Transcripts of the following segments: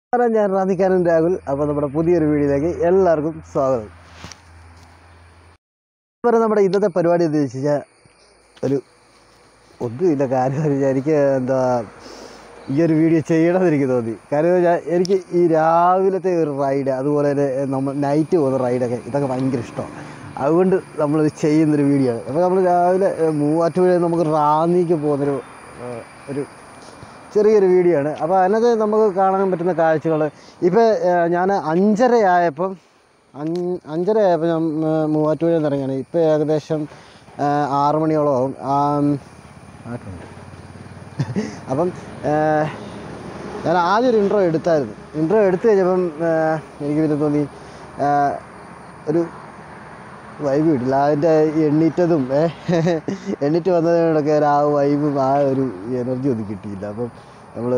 നമസ്കാരം ഞാൻ റാന്നിക്കാരൻ രാഹുൽ അപ്പോൾ നമ്മുടെ പുതിയൊരു വീഡിയോയിലേക്ക് എല്ലാവർക്കും സ്വാഗതം ഇപ്പോൾ നമ്മുടെ ഇന്നത്തെ പരിപാടി എന്ന് വെച്ച് കഴിഞ്ഞാൽ ഒരു ഒന്നുമില്ല കാര്യം എന്ന് വെച്ചാൽ എനിക്ക് എന്താ ഈ ഒരു വീഡിയോ ചെയ്യണമെന്ന് എനിക്ക് തോന്നി കാര്യം എന്ന് വെച്ചാൽ എനിക്ക് ഈ രാവിലത്തെ ഒരു റൈഡ് അതുപോലെ തന്നെ നമ്മൾ നൈറ്റ് പോകുന്ന റൈഡൊക്കെ ഇതൊക്കെ ഭയങ്കര ഇഷ്ടമാണ് അതുകൊണ്ട് നമ്മളിത് ചെയ്യുന്നൊരു വീഡിയോ ആണ് അപ്പോൾ നമ്മൾ രാവിലെ ഏഹ്, മൂവാറ്റുപുഴയിൽ നിന്ന് നമുക്ക് റാന്നിക്ക് പോകുന്നൊരു ഏഹ്, ഒരു ചെറിയൊരു വീഡിയോ ആണ് അപ്പോൾ അതിനകത്ത് നമുക്ക് കാണാൻ പറ്റുന്ന കാഴ്ചകൾ ഇപ്പോൾ ഞാൻ അഞ്ചര ആയപ്പം അഞ്ച് അഞ്ചര ആയപ്പോൾ ഞാൻ ഏഹ്, മൂവാറ്റുപുഴയിൽ നിന്ന് ഇറങ്ങിയാണ് ഇപ്പോൾ ഏകദേശം ഏഹ്, ആറ് മണിയോളം ആവും ആം, ആയിട്ടുണ്ട് അപ്പം ഏഹ്, ഞാൻ ആദ്യം ഒരു ഇൻട്രോ എടുത്തായിരുന്നു ഇൻട്രോ എടുത്തു കഴിഞ്ഞപ്പം ഏഹ്, എനിക്ക് പിന്നെ തോന്നി ഏഹ്, ഒരു വൈബ് കിട്ടില്ല അതിൻ്റെ എണ്ണീറ്റതും ഏ എണ്ണീറ്റ് വന്നതിനോടൊക്കെ ഒരു ആ വൈബും ആ ഒരു എനർജി ഒന്നും കിട്ടിയില്ല അപ്പം നമ്മൾ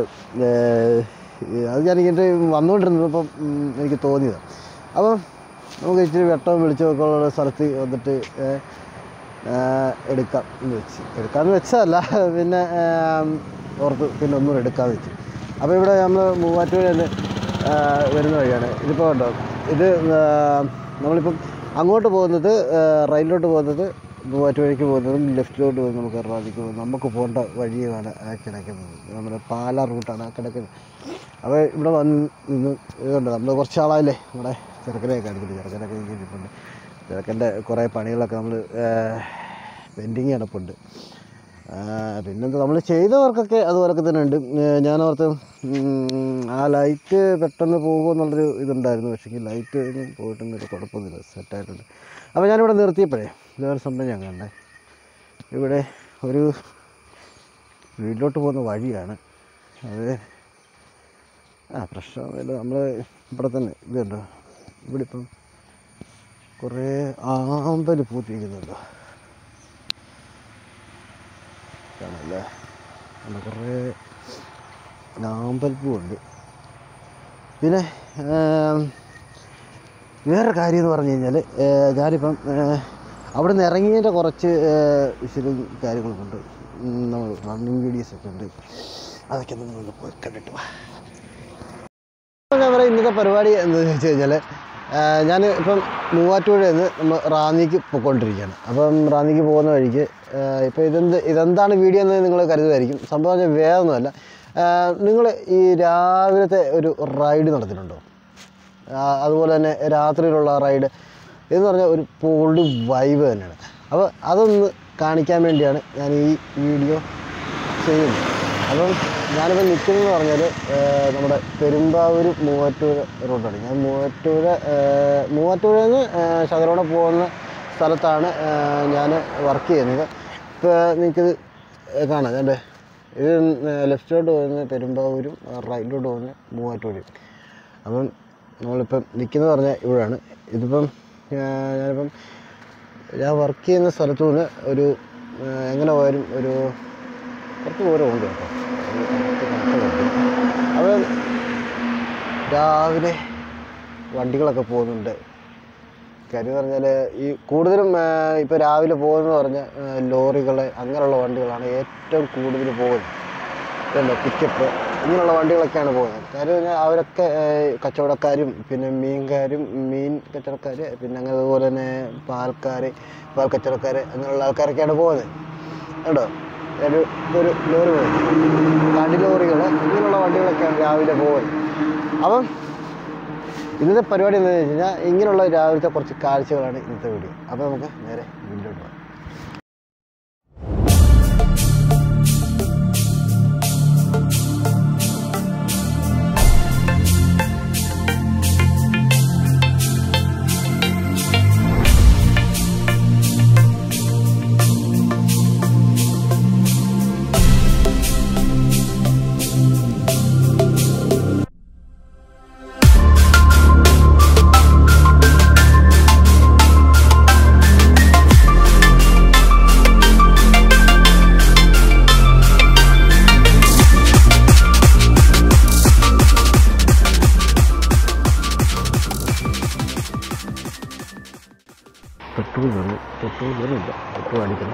അത് ഞാൻ ഇങ്ങനെ വന്നുകൊണ്ടിരുന്നപ്പം ഉം, എനിക്ക് തോന്നിയതാണ് അപ്പം നമുക്ക് ഇച്ചിരി വെട്ടവും വെളിച്ചമൊക്കെ ഉള്ള സ്ഥലത്ത് വന്നിട്ട് ഏ, ആ, എടുക്കാം എന്ന് വെച്ച് എടുക്കാമെന്ന് വെച്ചതല്ല പിന്നെ ആ, ഓർത്ത് പിന്നെ ഒന്നും എടുക്കാമെന്ന് വെച്ചു അപ്പോൾ ഇവിടെ നമ്മൾ മൂവാറ്റുപുഴയിൽ നിന്ന് ആ, വരുന്ന വഴിയാണ് ഇതിപ്പോൾ ഉണ്ടോ ഇത് ആ, നമ്മളിപ്പം അങ്ങോട്ട് പോകുന്നത് ആ, റൈറ്റിലോട്ട് പോകുന്നത് മൂവാറ്റുപുഴയ്ക്ക് പോകുന്നതും ലെഫ്റ്റിലോട്ട് പോകുന്നത് നമുക്ക് എറണാകുളത്തേക്ക് പോകുന്നത് നമുക്ക് പോകേണ്ട വഴിയാണ് ആ കിടക്കുന്നത് നമ്മുടെ പാല റൂട്ടാണ് ആ കിടക്കുന്നത് അപ്പോൾ ഇവിടെ വന്ന് നിന്ന് ഇതുണ്ട് നമ്മൾ കുറച്ച് ആളായില്ലേ നമ്മുടെ ചെറുക്കനെയൊക്കെ കാണിച്ചിട്ട് ചെറുക്കനൊക്കെ ഇരിപ്പുണ്ട് ചെറുക്കൻ്റെ കുറേ പണികളൊക്കെ നമ്മൾ പെൻഡിങ് കിടപ്പുണ്ട് ആ, പിന്നെന്താ നമ്മൾ ചെയ്തവർക്കൊക്കെ അതുപോലൊക്കെ തന്നെ ഉണ്ട് ഞാൻ ഓർത്ത് ഉം, ആ ലൈറ്റ് പെട്ടെന്ന് പോകുമെന്നുള്ളൊരു ഇതുണ്ടായിരുന്നു പക്ഷേ ലൈറ്റ് ഒന്നും പോയിട്ടൊന്നും കുഴപ്പമൊന്നുമില്ല സെറ്റായിട്ടുണ്ട് അപ്പോൾ ഞാനിവിടെ നിർത്തിയപ്പോഴേ വേറെ സംഭവം ഞാൻ കണ്ടേ ഇവിടെ ഒരു വീട്ടിലോട്ട് പോകുന്ന വഴിയാണ് അത് ആ പ്രശ്നമൊന്നുമില്ല നമ്മൾ ഇവിടെ തന്നെ ഇത് കണ്ടോ ഇവിടെ ഇപ്പം കുറേ ആമ്പൽ പൂത്തിരിക്കുന്നുണ്ടോ കാണല്ലേ അവിടെ കുറേ ആമ്പൽപ്പൂവുണ്ട് പിന്നെ ആം, വേറൊരു കാര്യം എന്ന് പറഞ്ഞു കഴിഞ്ഞാൽ ഞാനിപ്പം ഏഹ്, അവിടെ നിന്ന് ഇറങ്ങിയതിൻ്റെ കുറച്ച് ഇച്ചിരി കാര്യങ്ങളൊക്കെ ഉണ്ട് ഉം, നമ്മൾ റണ്ണിങ് വീഡിയോസൊക്കെ ഉണ്ട് അതൊക്കെ നമ്മൾ പോയി കണ്ടിട്ട് വാ അപ്പോൾ ഞാൻ പറയാം ഇന്നത്തെ പരിപാടി എന്താണെന്ന് വെച്ച് കഴിഞ്ഞാൽ ഞാൻ ഇപ്പം മൂവാറ്റുപുഴയിൽ നിന്ന് നമ്മൾ റാന്നിക്ക് പോയിക്കൊണ്ടിരിക്കുകയാണ് അപ്പം റാന്നിക്ക് പോകുന്ന വഴിക്ക് ഇപ്പോൾ ഇതെന്ത് ഇതെന്താണ് വീഡിയോ എന്ന് നിങ്ങൾ കരുതുമായിരിക്കും സംഭവം പറഞ്ഞാൽ വേറൊന്നുമല്ല നിങ്ങൾ ഈ രാവിലത്തെ ഒരു റൈഡ് നടത്തിയിട്ടുണ്ടോ ആ, അതുപോലെ തന്നെ രാത്രിയിലുള്ള റൈഡ് എന്ന് പറഞ്ഞാൽ ഒരു പൊളി വൈബ് തന്നെയാണ് അപ്പോൾ അതൊന്ന് കാണിക്കാൻ വേണ്ടിയാണ് ഞാൻ ഈ വീഡിയോ ചെയ്യുന്നത് അപ്പം ഞാനിപ്പോൾ നിൽക്കുന്നതെന്ന് പറഞ്ഞാൽ നമ്മുടെ പെരുമ്പാവൂർ മൂവാറ്റുപുഴ റോഡാണ് ഞാൻ മൂവാറ്റുപുഴ ഏഹ്, മൂവാറ്റുപുഴയിൽ നിന്ന് ഏഹ്, ശകലോടെ പോകുന്ന സ്ഥലത്താണ് ഞാൻ വർക്ക് ചെയ്യുന്നത് ഇപ്പോൾ നിങ്ങൾക്കിത് കാണാം ഞാൻ ഇത് ലെഫ്റ്റിലോട്ട് പോകുന്ന പെരുമ്പാവൂരും റൈറ്റിലോട്ട് പോകുന്ന മൂവാറ്റുപുഴയും അപ്പം നമ്മളിപ്പം നിൽക്കുന്നത് പറഞ്ഞാൽ ഇവിടെയാണ് ഇതിപ്പം ഞാൻ- ഞാനിപ്പം ഞാൻ വർക്ക് ചെയ്യുന്ന സ്ഥലത്തു നിന്ന് ഒരു ആ, എങ്ങനെ പോയാലും ഒരു കുറച്ച് ദൂരം ഉണ്ട് കേട്ടോ അപ്പോൾ രാവിലെ വണ്ടികളൊക്കെ പോകുന്നുണ്ട് കാര്യം പറഞ്ഞാൽ ഈ കൂടുതലും ഇപ്പോൾ രാവിലെ പോകുന്നത് പറഞ്ഞാൽ ലോറികൾ അങ്ങനെയുള്ള വണ്ടികളാണ് ഏറ്റവും കൂടുതൽ പോകുന്നത് പിന്നെ പിക്കപ്പ് ഇങ്ങനെയുള്ള വണ്ടികളൊക്കെയാണ് പോകുന്നത് കാര്യം പറഞ്ഞാൽ അവരൊക്കെ ഏഹ്, കച്ചവടക്കാരും പിന്നെ മീൻകാരും മീൻ കച്ചവടക്കാർ പിന്നെ അങ്ങനെ അതുപോലെ തന്നെ പാൽക്കാർ പാൽ കച്ചവടക്കാർ അങ്ങനെയുള്ള ആൾക്കാരൊക്കെയാണ് പോകുന്നത് കേട്ടോ ഒരു ഒരു ലോറി പോകുന്നത് കടി ലോറികൾ ഇങ്ങനെയുള്ള വണ്ടികളൊക്കെയാണ് രാവിലെ പോകുന്നത് അപ്പം ഇന്നത്തെ പരിപാടി എന്താണെന്ന് വെച്ച് കഴിഞ്ഞാൽ ഇങ്ങനെയുള്ള രാവിലത്തെ കുറച്ച് കാഴ്ചകളാണ് ഇന്നത്തെ വീഡിയോ അപ്പോൾ നമുക്ക് നേരെ വീട്ടിലോട്ട് പോകാം പെട്രോൾ കയറി പെട്രോൾ കയറില്ല പെട്രോൾ അടിക്കണം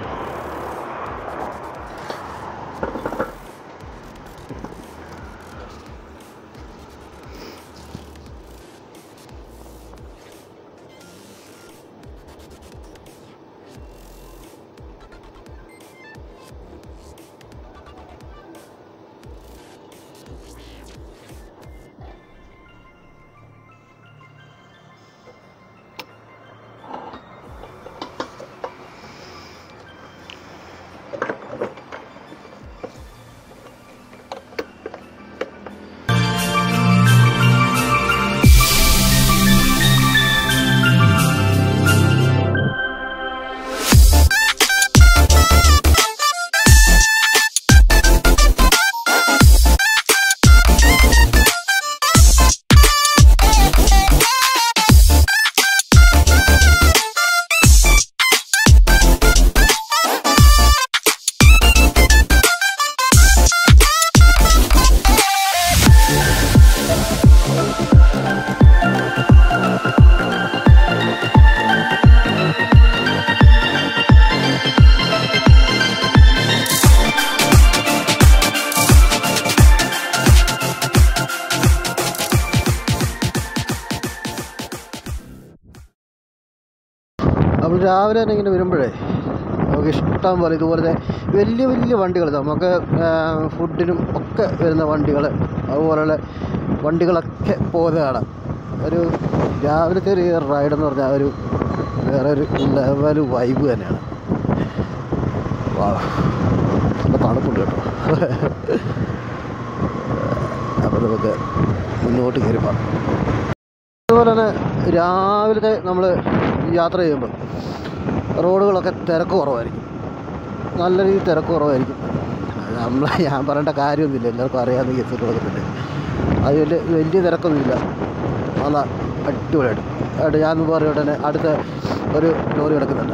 നമ്മൾ രാവിലെ തന്നെ ഇങ്ങനെ വരുമ്പോഴേ നമുക്ക് ഇഷ്ടം പോലെ ഇതുപോലത്തെ വലിയ വലിയ വണ്ടികൾ നമുക്ക് ആ, ഫുഡിനും ഒക്കെ വരുന്ന വണ്ടികൾ അതുപോലുള്ള വണ്ടികളൊക്കെ പോകുന്നത് കാണാം ഒരു രാവിലത്തെ ഒരു റൈഡ് എന്ന് പറഞ്ഞാൽ ഒരു വേറെ ഒരു ലെവൽ വൈബ് തന്നെയാണ് വാ നല്ല തണുപ്പുണ്ട് കേട്ടോ അപ്പോൾ നമുക്ക് മുന്നോട്ട് കയറി പോകാം അതുപോലെ തന്നെ രാവിലത്തെ നമ്മൾ യാത്ര ചെയ്യുമ്പോൾ റോഡുകളൊക്കെ തിരക്ക് കുറവായിരിക്കും നല്ല രീതിയിൽ തിരക്ക് കുറവായിരിക്കും നമ്മൾ ഞാൻ പറയേണ്ട കാര്യമൊന്നുമില്ല എല്ലാവർക്കും അറിയാവുന്ന കേസുകളൊക്കെ തന്നെ അത് വലിയ വലിയ തിരക്കൊന്നുമില്ല നല്ല അടിപൊളിയായിട്ട് ആയിട്ട് ഞാൻ പറഞ്ഞ ഉടനെ അടുത്ത ഒരു ലോറി കിടക്കുന്നുണ്ട്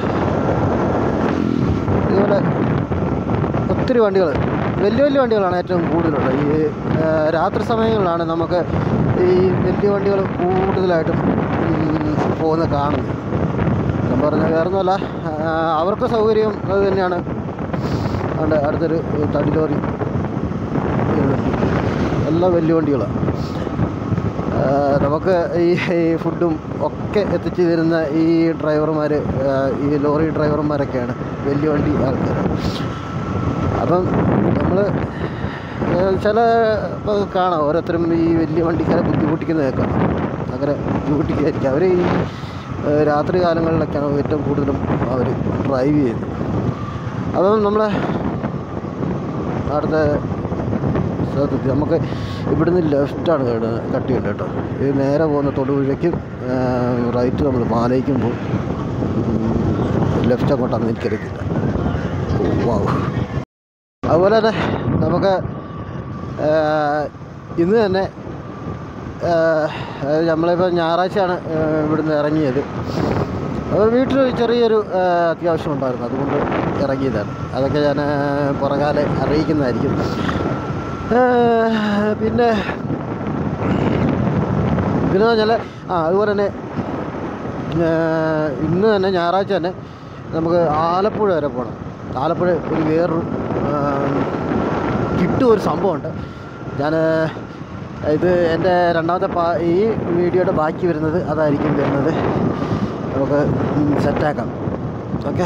ഇതുപോലെ ഒത്തിരി വണ്ടികൾ വലിയ വലിയ വണ്ടികളാണ് ഏറ്റവും കൂടുതലുള്ളത് ഈ ആ, രാത്രി സമയങ്ങളിലാണ് നമുക്ക് ഈ വലിയ വണ്ടികൾ കൂടുതലായിട്ടും ഉം, പോകുന്ന കാണുന്നത് ഞാൻ പറഞ്ഞ വേറൊന്നുമല്ല ആ, അവർക്ക് സൗകര്യം അത് തന്നെയാണ് അതുകൊണ്ട് അടുത്തൊരു തടി ലോറി വരുന്നുണ്ട്. എല്ലാം വലിയ വണ്ടികളാണ് ആ, നമുക്ക് ഈ ഈ ഫുഡും ഒക്കെ എത്തിച്ചു തരുന്ന ഈ ഡ്രൈവർമാർ ഈ ലോറി ഡ്രൈവർമാരൊക്കെയാണ് വലിയ വണ്ടി ആൾക്കാർ അപ്പം നമ്മൾ ചില ഇപ്പോൾ കാണാം ഓരോരുത്തരും ഈ വലിയ വണ്ടിക്കാരെ ബുദ്ധിമുട്ടിക്കുന്നത് കേൾക്കാം അങ്ങനെ ബുദ്ധിമുട്ടിക്കായിരിക്കും അവർ ഈ ആ, രാത്രി കാലങ്ങളിലൊക്കെയാണ് ഏറ്റവും കൂടുതലും അവർ ഡ്രൈവ് ചെയ്യുന്നത് അപ്പം നമ്മളെ അടുത്ത സ്ഥലത്തെത്തി നമുക്ക് ഇവിടുന്ന് ലെഫ്റ്റാണ് കട്ട് ചെയ്യേണ്ടത് കേട്ടോ ഇത് നേരെ പോകുന്ന തൊടുപുഴയ്ക്കും റൈറ്റ് നമ്മൾ പാലയ്ക്കും പോകും ലെഫ്റ്റ് അങ്ങോട്ടാണെന്ന് എനിക്കറിയത്തില്ല വാവ് അതുപോലെ തന്നെ നമുക്ക് ആ, ഇന്ന് തന്നെ ആ, അതായത് നമ്മളിപ്പോൾ ഞായറാഴ്ചയാണ് ആ, ഇവിടുന്ന് ഇറങ്ങിയത് അപ്പോൾ വീട്ടിൽ ചെറിയൊരു ആ, അത്യാവശ്യം ഉണ്ടായിരുന്നു അതുകൊണ്ട് ഇറങ്ങിയതാണ് അതൊക്കെ ഞാൻ ആ, പുറകാലെ അറിയിക്കുന്നതായിരിക്കും ആ, പിന്നെ പിന്നെ പറഞ്ഞാൽ ആ അതുപോലെ തന്നെ ആ, ഇന്ന് തന്നെ ഞായറാഴ്ച തന്നെ നമുക്ക് ആലപ്പുഴ വരെ പോകണം ആലപ്പുഴ ഒരു വേറൊരു ആ, കിട്ടും ഒരു സംഭവമുണ്ട് ഞാൻ ഇത് എൻ്റെ രണ്ടാമത്തെ പാ ഈ വീഡിയോയുടെ ബാക്കി വരുന്നത് അതായിരിക്കും വരുന്നത് നമുക്ക് സെറ്റാക്കാം ഓക്കെ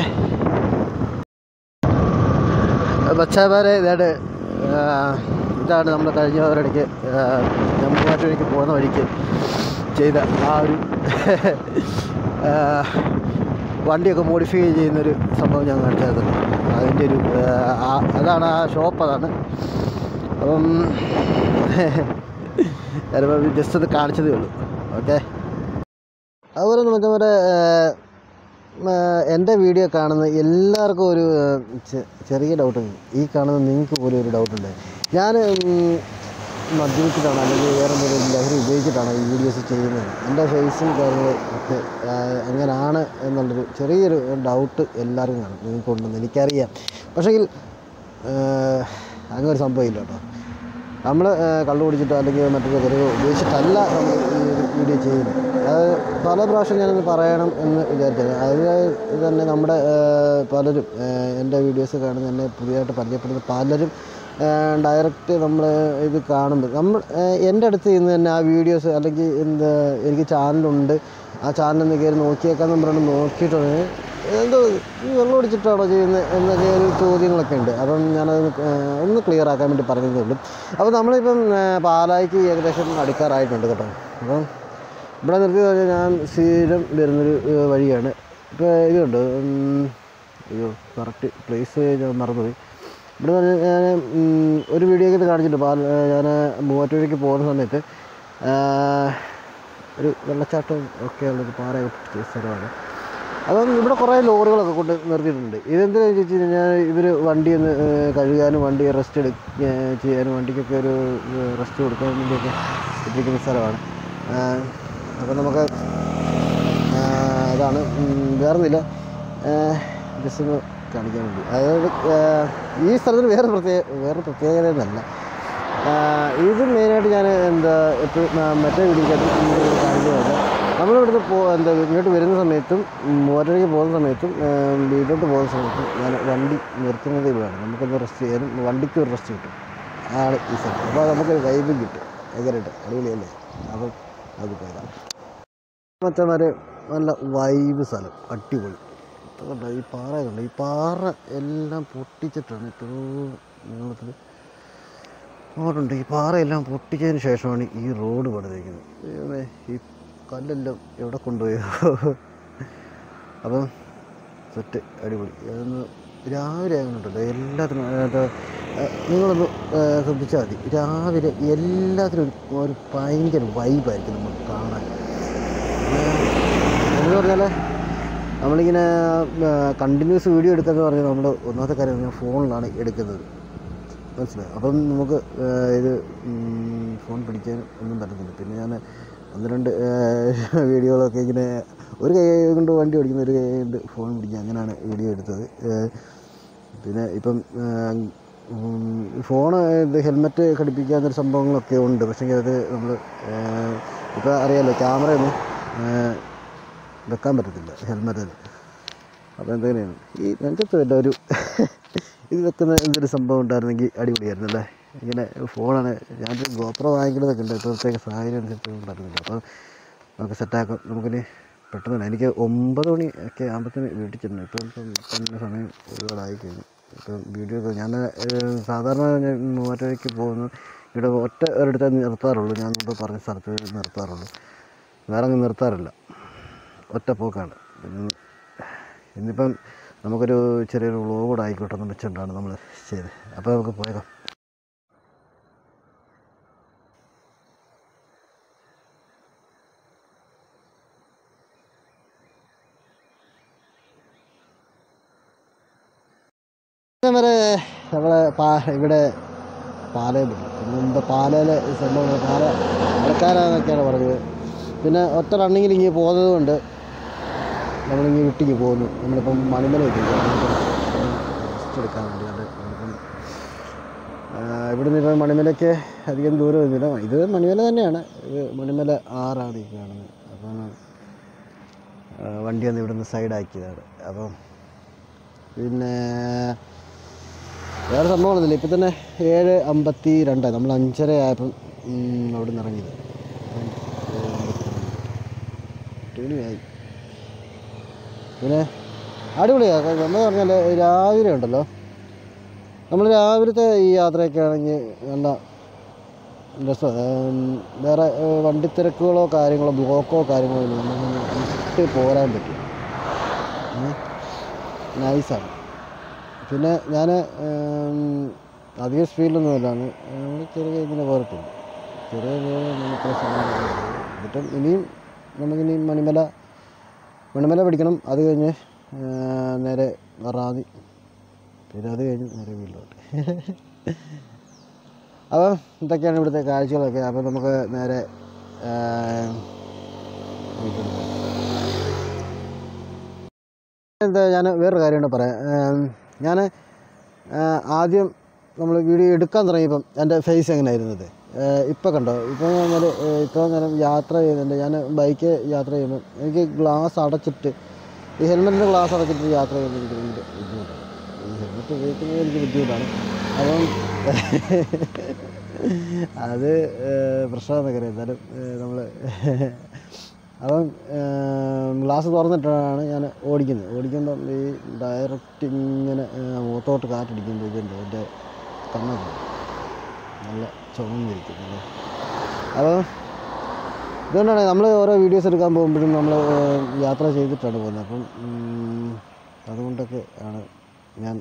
ബച്ചാമാരെ ഇതാണ് ഇതാണ് നമ്മൾ കഴിഞ്ഞ ഒരിടയ്ക്ക് ജമ്മുവാറ്റൂരേക്ക് പോകുന്ന വഴിക്ക് ചെയ്ത ആ ഒരു ആ, വണ്ടിയൊക്കെ മോഡിഫൈ ചെയ്യുന്നൊരു സംഭവം ഞാൻ കാണിച്ചായിരുന്നു അതിൻ്റെ ഒരു ആ, ആ- അതാണ് ആ ഷോപ്പ് അതാണ് അപ്പം ഞാനിപ്പോൾ ജസ്റ്റ് ഒന്ന് കാണിച്ചതേ ഉള്ളൂ ഓക്കെ അതുപോലെ നമുക്ക് നമ്മുടെ എൻ്റെ വീഡിയോ കാണുന്ന എല്ലാവർക്കും ഒരു ആ, ചെ- ചെറിയ ഡൗട്ട് ഈ കാണുന്ന നിങ്ങൾക്ക് പോലും ഒരു ഡൗട്ട് ഉണ്ട് ഞാൻ മദ്യപിച്ചിട്ടാണ് അല്ലെങ്കിൽ വേറെ എന്തെങ്കിലും ലഹരി ഉപയോഗിച്ചിട്ടാണ് ഈ വീഡിയോസ് ചെയ്യുന്നത് എൻ്റെ ഫേസും കാര്യങ്ങളും ഒക്കെ ആ, എങ്ങനെയാണ് എന്നുള്ളൊരു ചെറിയൊരു ഡൗട്ട് എല്ലാവർക്കും കാണും നിങ്ങൾക്കുണ്ടെന്ന് എനിക്കറിയാം പക്ഷേങ്കിൽ അങ്ങനെ ഒരു സംഭവമില്ല കേട്ടോ നമ്മൾ കള്ളു കുടിച്ചിട്ടോ അല്ലെങ്കിൽ മറ്റൊരു കറിയോ ഉപയോഗിച്ചിട്ടല്ല നമ്മൾ ഈ ഒരു വീഡിയോ ചെയ്യുന്നത് അത് പല പ്രാവശ്യം ഞാനത് പറയണം എന്ന് വിചാരിച്ചത് അത് തന്നെ നമ്മുടെ ആ, പലരും ആ, എൻ്റെ വീഡിയോസ് കാണുന്ന എന്നെ പുതിയതായിട്ട് പരിചയപ്പെടുന്ന പലരും ഡയറക്റ്റ് നമ്മൾ ഇത് കാണുമ്പോൾ നമ്മൾ ആ, എൻ്റെ അടുത്ത് ഇന്ന് തന്നെ ആ വീഡിയോസ് അല്ലെങ്കിൽ എന്താ എനിക്ക് ചാനലുണ്ട് ആ ചാനലൊന്ന് കയറി നോക്കിയേക്കാന്ന് പറഞ്ഞ് നോക്കിയിട്ടുണ്ട് എന്തോ ഈ വെള്ളം ഒടിച്ചിട്ടാണോ ചെയ്യുന്നത് എന്നൊക്കെ ഒരു ചോദ്യങ്ങളൊക്കെ ഉണ്ട് അപ്പം ഞാനത് ആ, ഒന്ന് ക്ലിയർ ആക്കാൻ വേണ്ടി പറഞ്ഞതേ ഉള്ളൂ അപ്പോൾ നമ്മളിപ്പം ആ, പാലായിക്ക് ഏകദേശം അടുക്കാറായിട്ടുണ്ട് കേട്ടോ അപ്പം ഇവിടെ നിർത്തിയത് പറഞ്ഞാൽ ഞാൻ സ്ഥിരം വരുന്നൊരു ആ, വഴിയാണ് ഇപ്പോൾ ഇതുണ്ട് ഉം, അയ്യോ കറക്റ്റ് പ്ലേസ് ഞാൻ മറന്നുപോയി ഇവിടെ പറഞ്ഞാൽ ഞാൻ ഉം, ഒരു വീഡിയോ ഒക്കെ കാണിച്ചിട്ടുണ്ട് പാൽ ഞാൻ മൂവാറ്റുപുഴയ്ക്ക് പോകുന്ന സമയത്ത് ആ, ഒരു വെള്ളച്ചാട്ടം ഒക്കെ ഉള്ളൊരു പാറ സ്ഥലമാണ് അപ്പം ഇവിടെ കുറേ ലോറികളൊക്കെ കൊണ്ട് നിർത്തിയിട്ടുണ്ട് ഇതെന്തിനാണെന്ന് ചോദിച്ചു കഴിഞ്ഞാൽ ഇവർ വണ്ടി ഒന്ന് ഏഹ്, കഴുകാനും വണ്ടി റെസ്റ്റ് എടു ഏഹ്, ചെയ്യാനും വണ്ടിക്കൊക്കെ ഒരു റെസ്റ്റ് കൊടുക്കാൻ വേണ്ടിയൊക്കെ ഇട്ടിരിക്കുന്ന സ്ഥലമാണ് അപ്പം നമുക്ക് ആഹ്, അതാണ് ഉം, വേറൊന്നുമില്ല ജസ്റ്റ് ഒന്ന് കാണിക്കാൻ വേണ്ടി അതായത് ആഹ്, ഈ സ്ഥലത്തിന് വേറെ പ്രത്യേക വേറെ പ്രത്യേകത എന്നല്ല ഇത് മെയിനായിട്ട് ഞാൻ എന്താ എപ്പോഴും മറ്റേ വീടിക്കകത്ത് കാണിക്കുന്നത് നമ്മളിവിടുന്ന് പോ എന്താ ഇങ്ങോട്ട് വരുന്ന സമയത്തും മൂവാറ്റയ്ക്ക് പോകുന്ന സമയത്തും ഏം, വീട്ടിലോട്ട് പോകുന്ന സമയത്തും ഞാൻ വണ്ടി നിർത്തുന്നത് ഇവിടെയാണ് നമുക്കൊന്ന് റെസ്റ്റ് ചെയ്യാനും വണ്ടിക്ക് ഒരു റെസ്റ്റ് കിട്ടും അതാണ് ഈ സ്ഥലം അപ്പോൾ നമുക്ക് വൈബും കിട്ടും എങ്ങനെയുണ്ട് അടിപൊളിയല്ലേ അപ്പം അത് പോയതാണ് മറ്റന്മാരെ നല്ല വൈബ് സ്ഥലം അടിപൊളി ഇത് കണ്ടോ ഈ പാറ കണ്ടോ ഈ പാറ എല്ലാം പൊട്ടിച്ചിട്ടാണ് ഇത്ര നീളത്തിൽ അങ്ങോട്ടുണ്ട് ഈ പാറയെല്ലാം പൊട്ടിച്ചതിന് ശേഷമാണ് ഈ റോഡ് പണിതേക്കുന്നത് ദൈവമേ, ഈ കല്ലെല്ലാം എവിടെ കൊണ്ടുപോയോ അപ്പം സെറ്റ് അടിപൊളി അതൊന്ന് രാവിലെ ആകുന്നുണ്ടല്ലോ എല്ലാത്തിനും അത് നിങ്ങളൊന്ന് ഏഹ്, ശ്രദ്ധിച്ചാൽ മതി രാവിലെ എല്ലാത്തിനും ഒരു ഒരു ഭയങ്കര വൈബായിരിക്കും നമ്മൾ കാണാൻ എന്ന് പറഞ്ഞാൽ നമ്മളിങ്ങനെ കണ്ടിന്യൂസ് വീഡിയോ എടുക്കാന്ന് പറഞ്ഞാൽ നമ്മൾ ഒന്നാമത്തെ കാര്യം പറഞ്ഞാൽ ഫോണിലാണ് എടുക്കുന്നത് മനസ്സിലായി അപ്പം നമുക്ക് ആ, ഇത് ഉം, ഫോൺ പിടിക്കാൻ ഒന്നും പറ്റുന്നില്ല പിന്നെ ഞാൻ ഒന്ന് രണ്ട് ആ, വീഡിയോകളൊക്കെ ഇങ്ങനെ ഒരു കൈ കൊണ്ട് വണ്ടി ഓടിക്കുന്ന ഒരു കൈ കൊണ്ട് ഫോൺ പിടിക്കുക അങ്ങനെയാണ് വീഡിയോ എടുത്തത് ആ, പിന്നെ ഇപ്പം ആ, ഉം, ഫോണ് ഇത് ഹെൽമെറ്റ് ഘടിപ്പിക്കാവുന്നൊരു സംഭവങ്ങളൊക്കെ ഉണ്ട് പക്ഷേ അത് നമ്മൾ ഇപ്പോൾ അറിയാമല്ലോ ക്യാമറയൊന്നും ആ, വെക്കാൻ പറ്റത്തില്ല ഹെൽമെറ്റിൽ അപ്പോൾ എന്തെങ്ങനെയാണ് ഈ നെഞ്ചത്ത് വല്ല ഒരു ഇത് വെക്കുന്ന എന്തൊരു സംഭവം ഉണ്ടായിരുന്നെങ്കിൽ അടിപൊളിയായിരുന്നു അല്ലേ ഇങ്ങനെ ഫോണാണ് ഞാനൊരു ഗോപ്രോ വാങ്ങിക്കണതൊക്കെ ഉണ്ട് ഇപ്പോഴത്തേക്ക് സാഹചര്യം അനുസരിച്ച് ഉണ്ടായിരുന്നില്ല അപ്പോൾ നമുക്ക് സെറ്റാക്കാം നമുക്കിനി പെട്ടെന്ന് തന്നെ എനിക്ക് ഒമ്പത് മണി ഒക്കെ ആകുമ്പോഴത്തേന് വീട്ടിൽ ചെന്നു ഇപ്പം ഇപ്പം തന്നെ സമയം ഒരുപാടായി കഴിഞ്ഞു ഇപ്പം വീഡിയോ ഒക്കെ ഞാൻ ഏഹ്, സാധാരണ ഞാൻ മൂവാറ്റയ്ക്ക് പോകുന്നു ഇവിടെ ഒറ്റ ഒരിടത്തേ നിർത്താറുള്ളൂ ഞാൻ മുമ്പ് പറഞ്ഞ സ്ഥലത്ത് നിർത്താറുള്ളൂ വേറെ അങ്ങ് നിർത്താറില്ല ഒറ്റ പോക്കാണ് പിന്നെ ഇന്നിപ്പം നമുക്കൊരു ചെറിയൊരു വ്ളോഗ് കൂടെ ആയിക്കോട്ടെ എന്ന് വെച്ചുകൊണ്ടാണ് നമ്മൾ ചെയ്തത് അപ്പോൾ നമുക്ക് പോയേക്കാം വരെ നമ്മളെ പാ ഇവിടെ പാലയം വിട്ടു പിന്നെ മുമ്പ് പാലയിൽ സംഭവം പാല ആൾക്കാരാന്നൊക്കെയാണ് പറഞ്ഞത് പിന്നെ ഒറ്റ റണ്ണിങ്ങിൽ ഇങ്ങനെ പോകുന്നത് കൊണ്ട് നമ്മളിങ്ങനെ വിട്ടിങ്ങ് പോകുന്നു നമ്മളിപ്പം മണിമല എത്തിക്കുക റെസ്റ്റ് എടുക്കാൻ വേണ്ടിയാണ് നമ്മളിപ്പം ആ, ഇവിടുന്ന് ഇപ്പം മണിമലയ്ക്ക് അധികം ദൂരമൊന്നുമില്ല ഇത് മണിമല തന്നെയാണ് ഇത് മണിമല ആറാണ് ഈ കാണുന്നത് അപ്പം ആ, വണ്ടി ഒന്ന് ഇവിടുന്ന് സൈഡാക്കിയതാണ് അപ്പം പിന്നെ വേറെ സംഭവമൊന്നുമില്ല ഇപ്പം തന്നെ ഏഴ് അമ്പത്തി രണ്ടായി നമ്മൾ അഞ്ചര ആയപ്പം ഉം, അവിടെ നിന്ന് ഇറങ്ങിയത് അപ്പം, ഏഴ് അമ്പത്തിരണ്ട്. എട്ട് മണിയായി പിന്നെ അടിപൊളിയാണ് നമ്മൾ പറഞ്ഞാൽ രാവിലെ ഉണ്ടല്ലോ നമ്മൾ രാവിലത്തെ ഈ യാത്രയൊക്കെ ആണെങ്കിൽ നല്ല രസം വേറെ ഏഹ്, വണ്ടിത്തിരക്കുകളോ കാര്യങ്ങളോ ബ്ലോക്കോ കാര്യങ്ങളോ ഇല്ല നമുക്ക് വിട്ട് പോരാൻ പറ്റും നൈസാണ് പിന്നെ ഞാൻ അധികം സ്പീഡിലൊന്നും അല്ലാന്ന് നമ്മൾ ചെറിയ ഇങ്ങനെ പോരത്തുള്ളൂ ചെറിയ ചെറിയ നമുക്ക് സമയം എന്നിട്ടും ഇനിയും നമുക്കിനി മണിമല മണിമല പിടിക്കണം അത് കഴിഞ്ഞ് ആ, നേരെ റാന്നി പിന്നെ അത് കഴിഞ്ഞ് നേരെ വീട്ടിലോട്ട് അപ്പോൾ ഇതൊക്കെയാണ് ഇവിടുത്തെ കാഴ്ചകളൊക്കെ അപ്പോൾ നമുക്ക് നേരെ ആ, വീട്ടിലോട്ട് പോകാം. എന്താ ഞാൻ വേറൊരു കാര്യം കൂടെ പറയാം ഞാൻ ആദ്യം നമ്മൾ വീഡിയോ എടുക്കാൻ തുടങ്ങിയപ്പം എൻ്റെ ഫേസ് എങ്ങനെയായിരുന്നത് ഇപ്പം കണ്ടോ ഇപ്പോൾ ഞാൻ ഇപ്പോൾ ഞാൻ യാത്ര ചെയ്യുന്നുണ്ട് ഞാൻ ബൈക്ക് യാത്ര ചെയ്യുമ്പോൾ എനിക്ക് ഗ്ലാസ് അടച്ചിട്ട് ഈ ഹെൽമെറ്റിൻ്റെ ഗ്ലാസ് അടച്ചിട്ട് യാത്ര ചെയ്യുന്നത് എനിക്ക് ഭയങ്കര ബുദ്ധിമുട്ടാണ് ഈ ഹെൽമെറ്റ് ഉപയോഗിക്കുന്നത് എനിക്ക് ബുദ്ധിമുട്ടാണ് അപ്പം അത് പ്രശ്നമെന്നൊക്കെ അറിയാം എന്നാലും നമ്മൾ അപ്പം ഗ്ലാസ് തുറന്നിട്ടാണ് ഞാൻ ഓടിക്കുന്നത് ഓടിക്കുമ്പം ഈ ഡയറക്റ്റ് ഇങ്ങനെ ആ, മുഖത്തോട്ട് കാറ്റടിക്കുമ്പോഴേക്കും എൻ്റെ കണ്ണൊക്കെ നല്ല ചുമന്നിരിക്കുന്നത് അപ്പം ഇതുകൊണ്ടാണ് നമ്മൾ ഓരോ വീഡിയോസ് എടുക്കാൻ പോകുമ്പോഴും നമ്മൾ യാത്ര ചെയ്തിട്ടാണ് പോകുന്നത് അപ്പം ഉം, അതുകൊണ്ടൊക്കെ ആണ് ഞാൻ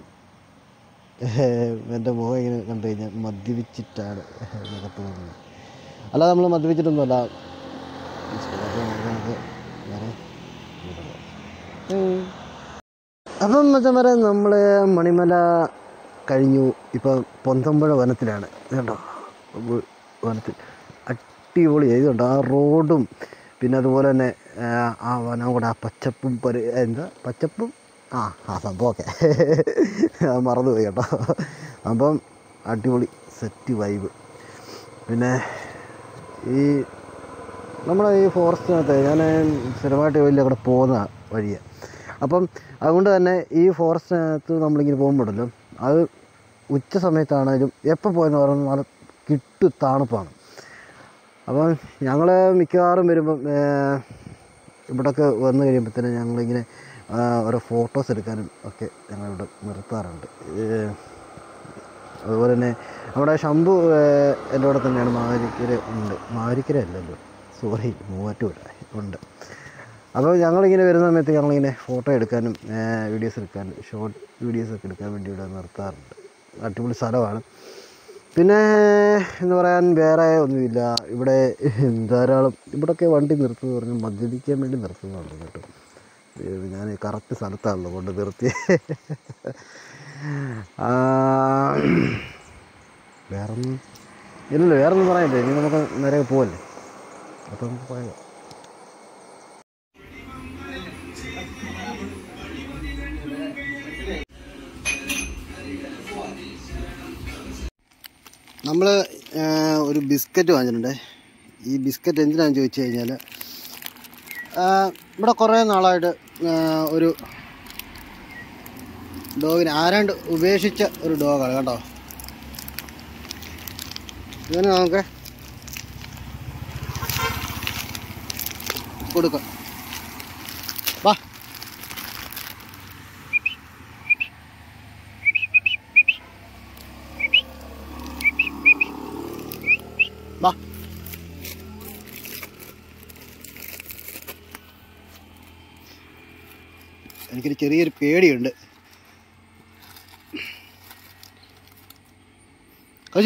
എൻ്റെ മുഖം ഇങ്ങനെ കണ്ടു കഴിഞ്ഞാൽ മദ്യപിച്ചിട്ടാണ് എന്നൊക്കെ തോന്നുന്നത് അല്ലാതെ നമ്മൾ മദ്യപിച്ചിട്ടൊന്നുമല്ല അപ്പോൾ നമുക്ക് വേറെ വീട്ടിൽ പോകാം. അപ്പം മച്ചന്മാരെ നമ്മൾ മണിമല കഴിഞ്ഞു ഇപ്പോൾ പൊന്തമ്പുഴ വനത്തിലാണ് ഇത് കണ്ടോ വ- വനത്തിൽ അടിപൊളി ഇതുണ്ട് ആ റോഡും പിന്നെ അതുപോലെ തന്നെ ആ, ആ വനം കൂടെ ആ പച്ചപ്പും പരി എന്താ പച്ചപ്പും ആ ആ സംഭവമൊക്കെ മറന്നുപോയി കേട്ടോ അപ്പം അടിപൊളി സെറ്റ് വൈബ് പിന്നെ ഈ നമ്മുടെ ഈ ഫോറസ്റ്റിനകത്ത് ഞാൻ സ്ഥിരമായിട്ട് വലിയ അവിടെ പോകുന്ന വഴിയാണ് അപ്പം അതുകൊണ്ട് തന്നെ ഈ ഫോറസ്റ്റിനകത്ത് നമ്മളിങ്ങനെ പോകുമ്പോഴല്ലോ അത് ഉച്ച സമയത്താണെങ്കിലും എപ്പോൾ പോയെന്ന് പറയുന്നത് നല്ല കിട്ടു തണുപ്പാണ് അപ്പം ഞങ്ങൾ മിക്കവാറും വരുമ്പം ഏഹ്, ഇവിടെയൊക്കെ വന്നു കഴിയുമ്പോഴത്തേനും ഞങ്ങളിങ്ങനെ ആ, ഓരോ ഫോട്ടോസ് എടുക്കാനും ഒക്കെ ഞങ്ങളിവിടെ നിർത്താറുണ്ട് ഏഹ്, അതുപോലെ തന്നെ നമ്മുടെ ശംഭു ഏഹ്, എൻ്റെ കൂടെ തന്നെയാണ് മാവേലിക്കര ഉണ്ട് മാവേലിക്കര അല്ലല്ലോ സോറി മൂവാറ്റൂർ ഉണ്ട് അപ്പോൾ ഞങ്ങളിങ്ങനെ വരുന്ന സമയത്ത് ഞങ്ങളിങ്ങനെ ഫോട്ടോ എടുക്കാനും വീഡിയോസ് എടുക്കാനും ഷോർട്ട് വീഡിയോസൊക്കെ എടുക്കാൻ വേണ്ടി ഇവിടെ നിർത്താറുണ്ട് അടിപൊളി സ്ഥലമാണ് പിന്നെ എന്ന് പറയാൻ വേറെ ഒന്നുമില്ല ഇവിടെ ധാരാളം ഇവിടെയൊക്കെ വണ്ടി നിർത്തുന്നത് പറഞ്ഞാൽ മദ്യപിക്കാൻ വേണ്ടി നിർത്തുന്നുണ്ട് കേട്ടോ ഇത് ഞാൻ കറക്റ്റ് സ്ഥലത്താണല്ലോ കൊണ്ട് നിർത്തി ആ, വേറൊന്നും ഇല്ലല്ലോ വേറൊന്നും പറയാനില്ല ഇനി നമുക്ക് നേരെ പോവല്ലേ അപ്പം നമുക്ക് പറയാം നമ്മൾ ഒരു ബിസ്ക്കറ്റ് വാങ്ങിച്ചിട്ടുണ്ട് ഈ ബിസ്ക്കറ്റ് എന്തിനാണെന്ന് ചോദിച്ചു കഴിഞ്ഞാൽ ഇവിടെ കുറേ നാളായിട്ട് ആ, ഒരു ഡോഗിനെ ആരാണ്ട് ഉപേക്ഷിച്ച ഒരു ഡോഗാണ് കേട്ടോ ഇതിന് നമുക്ക് കൊടുക്കാം വാ വാ എനിക്കൊരു ചെറിയൊരു പേടിയുണ്ട് കഴിച്ചു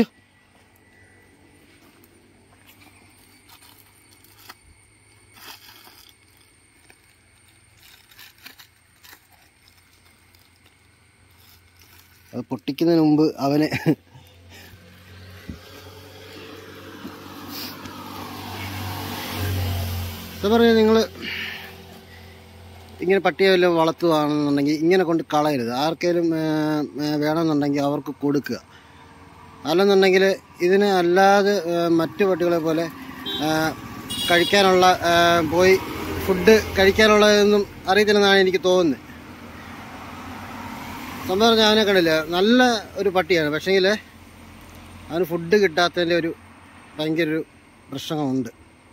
അത് പൊട്ടിക്കുന്നതിന് മുമ്പ് അവനെ എന്താ പറയുക നിങ്ങൾ ഇങ്ങനെ പട്ടിയെ വല്ലതും വളർത്തുകയാണെന്നുണ്ടെങ്കിൽ ഇങ്ങനെ കൊണ്ട് കളയരുത് ആർക്കെങ്കിലും ഏ, ഏ, വേണമെന്നുണ്ടെങ്കിൽ അവർക്ക് കൊടുക്കുക അല്ലെന്നുണ്ടെങ്കിൽ ഇതിന് അല്ലാതെ ഏ, മറ്റു പട്ടികളെ പോലെ ഏ, കഴിക്കാനുള്ള ഏ, പോയി ഫുഡ് കഴിക്കാനുള്ളതൊന്നും അറിയത്തില്ലെന്നാണ് എനിക്ക് തോന്നുന്നത് സംഭവം പറഞ്ഞാൽ അവനെ കണ്ടില്ല നല്ല ഒരു പട്ടിയാണ് പക്ഷേങ്കിൽ അവന് ഫുഡ് കിട്ടാത്തതിൻ്റെ ഒരു ഭയങ്കര ഒരു പ്രശ്നമുണ്ട്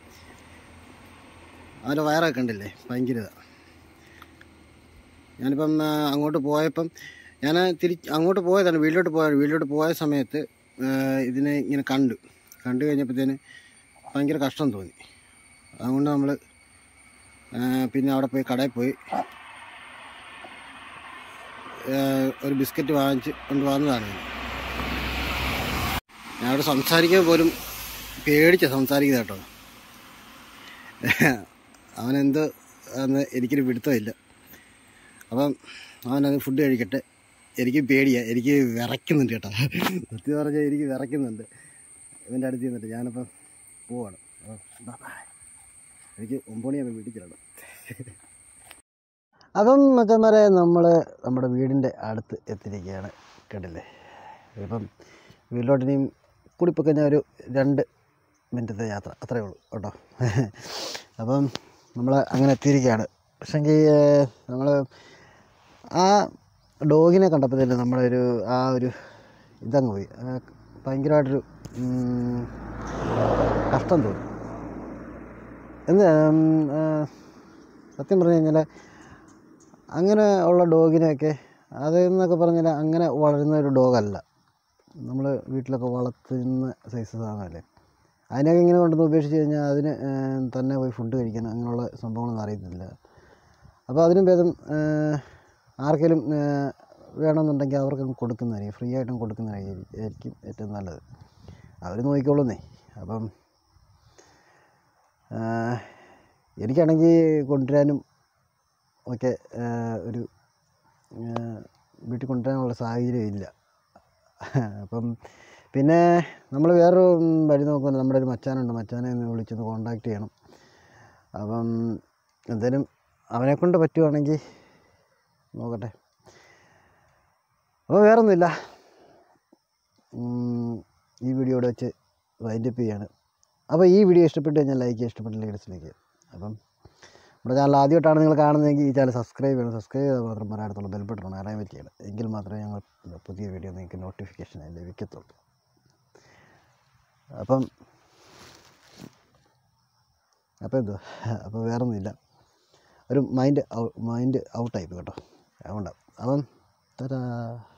അവൻ്റെ വയറൊക്കെ കണ്ടില്ലേ ഭയങ്കര ഇതാ. ഞാനിപ്പം ആ, അങ്ങോട്ട് പോയപ്പം ഞാൻ തിരി അങ്ങോട്ട് പോയതാണ് വീട്ടിലോട്ട് പോയത് വീട്ടിലോട്ട് പോയ സമയത്ത് ആ, ഇതിനെ ഇങ്ങനെ കണ്ടു കണ്ടു കഴിഞ്ഞപ്പോഴത്തേന് ഭയങ്കര കഷ്ടം തോന്നി അതുകൊണ്ട് നമ്മൾ പിന്നെ അവിടെ പോയി കടയിൽ പോയി ആ, ഒരു ബിസ്ക്കറ്റ് വാങ്ങിച്ച് കൊണ്ട് വന്നതാണ് ഞാൻ. ഞാൻ അവിടെ സംസാരിക്കാൻ പോലും പേടിച്ച സംസാരിക്കുന്നത് കേട്ടോ അവനെന്ത് എന്ന് എനിക്കൊരു പിടുത്തമില്ല അപ്പം അവനത് ഫുഡ് കഴിക്കട്ടെ എനിക്ക് പേടിയാണ് എനിക്ക് വിറയ്ക്കുന്നുണ്ട് കേട്ടോ സത്യം പറഞ്ഞാൽ എനിക്ക് വിറയ്ക്കുന്നുണ്ട് ഇവൻ്റെ അടുത്ത് ചെന്നിട്ട് ഞാനിപ്പം പോവാണ് അപ്പം bye bye. എനിക്ക് ഒമ്പത് മണിയാകുമ്പോൾ വീട്ടിൽ ചെല്ലണം അപ്പം മച്ചന്മാരെ നമ്മൾ നമ്മുടെ വീടിൻ്റെ അടുത്ത് എത്തിയിരിക്കുകയാണ് കണ്ടില്ലേ ഇപ്പം വീട്ടിലോട്ട് ഇനിയും കൂടിപ്പോയി കഴിഞ്ഞാൽ ഒരു രണ്ട് മിനിറ്റത്തെ യാത്ര അത്രയേ ഉള്ളൂ കേട്ടോ അപ്പം നമ്മൾ അങ്ങനെ എത്തിയിരിക്കുകയാണ് പക്ഷെങ്കിൽ നമ്മൾ ആ ഡോഗിനെ കണ്ടപ്പോൾ തന്നെ നമ്മുടെ ഒരു ആ ഒരു ഇതങ്ങ് പോയി ആ ഭയങ്കരമായിട്ടൊരു ഉം, കഷ്ടം തോന്നി എന്ത് ഉം, ആ, സത്യം പറഞ്ഞു കഴിഞ്ഞാൽ അങ്ങനെ ഉള്ള ഡോഗിനെയൊക്കെ അതെന്നൊക്കെ പറഞ്ഞാൽ അങ്ങനെ വളരുന്ന ഒരു ഡോഗല്ല നമ്മൾ വീട്ടിലൊക്കെ വളർത്തുന്ന സൈസ് സാധനമല്ലേ അതിനൊക്കെ ഇങ്ങനെ കൊണ്ടുവന്ന് ഉപേക്ഷിച്ച് കഴിഞ്ഞാൽ അതിന് ഏർ, തന്നെ പോയി ഫുഡ് കഴിക്കാൻ അങ്ങനെയുള്ള സംഭവങ്ങളൊന്നും അറിയത്തില്ല അപ്പോൾ അതിനും ഭേദം ഏർ, ആർക്കെങ്കിലും ഏർ, വേണമെന്നുണ്ടെങ്കിൽ അവർക്ക് കൊടുക്കുന്നതായിരിക്കും ഫ്രീ ആയിട്ടും കൊടുക്കുന്നതായിരിക്കും ആയിരിക്കും ഏറ്റവും നല്ലത് അവർ നോക്കിക്കോളുന്നേ അപ്പം ഏർ, എനിക്കാണെങ്കിൽ കൊണ്ടുവരാനും ഒക്കെ ഏർ, ഒരു ഏർ, വീട്ടിൽ കൊണ്ടുവരാനുള്ള സാഹചര്യം ഇല്ല അപ്പം പിന്നെ നമ്മൾ വേറൊരു ഉം, വഴി നോക്കുന്നുണ്ട് നമ്മുടെ ഒരു മച്ചാനുണ്ട് മച്ചാനെ ഒന്ന് വിളിച്ചൊന്ന് കോണ്ടാക്ട് ചെയ്യണം അപ്പം എന്തായാലും അവനെ കൊണ്ട് പറ്റുവാണെങ്കിൽ നോക്കട്ടെ അപ്പോൾ വേറൊന്നുമില്ല ഉം, ഈ വീഡിയോ ഇവിടെ വെച്ച് വൈൻഡപ്പ് ചെയ്യാണ് അപ്പോൾ ഈ വീഡിയോ ഇഷ്ടപ്പെട്ട് കഴിഞ്ഞാൽ ലൈക്ക് ചെയ്യുക ഇഷ്ടപ്പെട്ടില്ലെങ്കിൽ ഡിസ്ലൈക്ക് ചെയ്യുക അപ്പം നമ്മുടെ ചാനൽ ആദ്യമായിട്ടാണ് നിങ്ങൾ കാണുന്നതെങ്കിൽ ഈ ചാനൽ സബ്സ്ക്രൈബ് ചെയ്യണം സബ്സ്ക്രൈബ് ചെയ്താൽ മാത്രം പറയാനത്തുള്ള ബെൽ ബട്ടൺ അറിയാൻ പറ്റിയാണ് എങ്കിൽ മാത്രമേ ഞങ്ങൾ പുതിയ വീഡിയോ നിങ്ങൾക്ക് നോട്ടിഫിക്കേഷൻ ലഭിക്കത്തുള്ളൂ അപ്പം അപ്പോൾ എന്തുവാ അപ്പോൾ വേറെ ഒന്നുമില്ല ഒരു മൈൻഡ് മൈൻഡ് ഔട്ടായി കേട്ടോ അതുകൊണ്ടാണ് അപ്പം തരാ